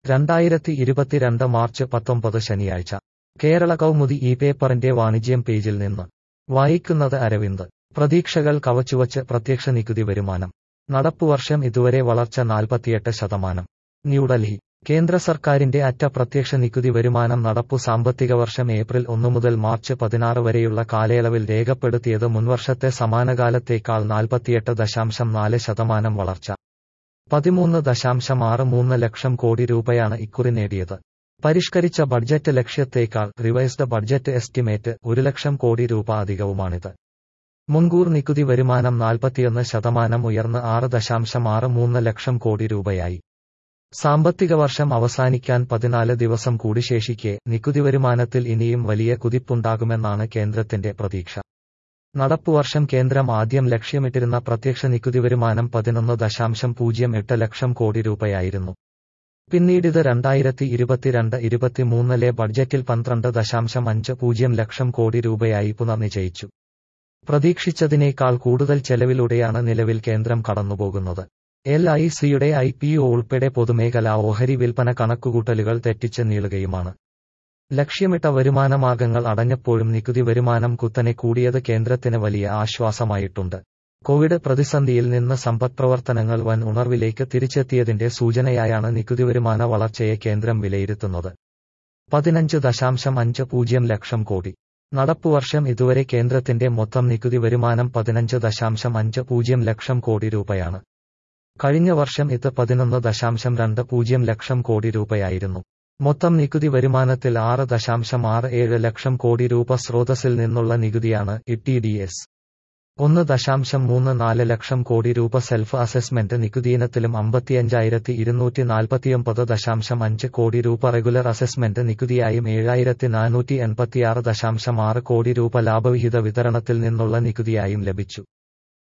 രണ്ടായിരത്തി ഇരുപത്തിരണ്ട് മാർച്ച് പത്തൊമ്പത് ശനിയാഴ്ച കേരള കൗമുദി ഈ പേപ്പറിന്റെ വാണിജ്യം പേജിൽ നിന്ന് വായിക്കുന്നത് അരവിന്ദ് പ്രതീക്ഷകൾ കവച്ചുവച്ച് പ്രത്യക്ഷ നികുതി വരുമാനം നടപ്പുവർഷം ഇതുവരെ വളർച്ച നാൽപ്പത്തിയെട്ട് ശതമാനം ന്യൂഡൽഹി കേന്ദ്ര സർക്കാരിന്റെ അറ്റ പ്രത്യക്ഷ നികുതി വരുമാനം നടപ്പു സാമ്പത്തിക വർഷം ഏപ്രിൽ ഒന്ന് മുതൽ മാർച്ച് പതിനാറ് വരെയുള്ള കാലയളവിൽ രേഖപ്പെടുത്തിയത് മുൻവർഷത്തെ സമാനകാലത്തേക്കാൾ നാൽപ്പത്തിയെട്ട് ദശാംശം നാല് ശതമാനം വളർച്ച പതിമൂന്ന് ദശാംശം ആറ് മൂന്ന് ലക്ഷം കോടി രൂപയാണ് ഇക്കുറി നേടിയത് പരിഷ്കരിച്ച ബഡ്ജറ്റ് ലക്ഷ്യത്തേക്കാൾ റിവൈസ്ഡ് ബഡ്ജറ്റ് എസ്റ്റിമേറ്റ് ഒരു ലക്ഷം കോടി രൂപ അധികവുമാണിത് മുൻകൂർ നികുതി വരുമാനം നാൽപ്പത്തിയൊന്ന് ശതമാനം ഉയർന്ന് ആറ് ദശാംശം ആറ് മൂന്ന് ലക്ഷം കോടി രൂപയായി സാമ്പത്തിക വർഷം അവസാനിക്കാൻ പതിനാല് ദിവസം കൂടി ശേഷിക്കെ നികുതി വരുമാനത്തിൽ ഇനിയും വലിയ കുതിപ്പുണ്ടാകുമെന്നാണ് കേന്ദ്രത്തിന്റെ പ്രതീക്ഷ നടപ്പുവർഷം കേന്ദ്രം ആദ്യം ലക്ഷ്യമിട്ടിരുന്ന പ്രത്യക്ഷ നികുതി വരുമാനം പതിനൊന്ന് ദശാംശം പൂജ്യം എട്ട് ലക്ഷം കോടി രൂപയായിരുന്നു പിന്നീടിത് രണ്ടായിരത്തി ഇരുപത്തിരണ്ട് ഇരുപത്തിമൂന്നിലെ ബഡ്ജറ്റിൽ പന്ത്രണ്ട് ദശാംശം അഞ്ച് പൂജ്യം ലക്ഷം കോടി രൂപയായി പുനർനിശ്ചയിച്ചു പ്രതീക്ഷിച്ചതിനേക്കാൾ കൂടുതൽ ചെലവിലൂടെയാണ് നിലവിൽ കേന്ദ്രം കടന്നുപോകുന്നത് എൽ ഐ സിയുടെ ഐ പി ഒ ഉൾപ്പെടെ പൊതുമേഖലാ ഓഹരി വിൽപ്പന കണക്കുകൂട്ടലുകൾ തെറ്റിച്ച് നീളുകയുമാണ് ലക്ഷ്യമിട്ട വരുമാനമാർഗങ്ങൾ അടഞ്ഞപ്പോഴും നികുതി വരുമാനം കുത്തനെ കൂടിയത് കേന്ദ്രത്തിന് വലിയ ആശ്വാസമായിട്ടുണ്ട് കോവിഡ് പ്രതിസന്ധിയിൽ നിന്ന് സമ്പദ്പ്രവർത്തനങ്ങൾ വൻ ഉണർവിലേക്ക് തിരിച്ചെത്തിയതിന്റെ സൂചനയായാണ് നികുതി വരുമാന വളർച്ചയെ കേന്ദ്രം വിലയിരുത്തുന്നത് പതിനഞ്ച് ദശാംശം അഞ്ച് പൂജ്യം ലക്ഷം കോടി നടപ്പുവർഷം ഇതുവരെ കേന്ദ്രത്തിന്റെ മൊത്തം നികുതി വരുമാനം പതിനഞ്ച് ദശാംശം അഞ്ച് പൂജ്യം ലക്ഷം കോടി രൂപയാണ് കഴിഞ്ഞ വർഷം ഇത് പതിനൊന്ന് ദശാംശം രണ്ട് പൂജ്യം ലക്ഷം കോടി രൂപയായിരുന്നു മൊത്തം നികുതി വരുമാനത്തിൽ ആറ് ദശാംശം ആറ് ഏഴ് ലക്ഷം കോടി രൂപ സ്രോതസ്സിൽ നിന്നുള്ള നികുതിയാണ് ഇ ഡി എസ് ഒന്ന് ദശാംശം മൂന്ന് നാല് ലക്ഷം കോടി രൂപ സെൽഫ് അസസ്മെന്റ് നികുതിയിനത്തിലും അമ്പത്തിയഞ്ചായിരത്തി ഇരുന്നൂറ്റി നാൽപ്പത്തിയൊമ്പത് ദശാംശം അഞ്ച് കോടി രൂപ റെഗുലർ അസസ്മെന്റ് നികുതിയായും ഏഴായിരത്തി നാനൂറ്റി എൺപത്തിയാറ് ദശാംശം ആറ് കോടി രൂപ ലാഭവിഹിത വിതരണത്തിൽ നിന്നുള്ള നികുതിയായും ലഭിച്ചു